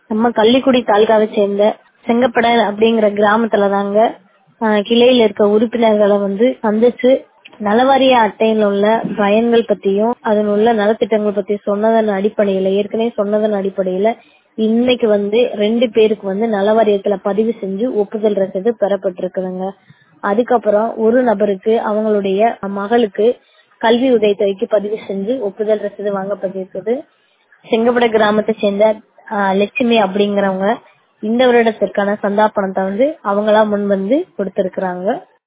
நம்ம கள்ளிக்குடி தாலுகாவை சேர்ந்த செங்கப்பட அப்படிங்கிற கிராமத்துல தாங்க ஆஹ் கிளையில இருக்க உறுப்பினர்களை வந்து சந்திச்சு நலவாரிய அட்டையில் உள்ள பயன்கள் பத்தியும் அதில் உள்ள நலத்திட்டங்கள் பத்தி சொன்னதன் அடிப்படையில ஏற்கனவே சொன்னதன் அடிப்படையில இன்னைக்கு வந்து ரெண்டு பேருக்கு வந்து நலவாரியத்துல பதிவு செஞ்சு ஒப்புதல் ரசீது பெறப்பட்டிருக்குதுங்க அதுக்கப்புறம் ஒரு நபருக்கு அவங்களுடைய மகளுக்கு கல்வி உதவித்தொகைக்கு பதிவு செஞ்சு ஒப்புதல் ரசீது வாங்கப்பட்டிருக்குது செங்கப்பட கிராமத்தை சேர்ந்த ஆஹ் லட்சுமி அப்படிங்கிறவங்க இந்த வருடத்திற்கான சந்தா பணத்தை வந்து அவங்களா முன் வந்து கொடுத்திருக்கிறாங்க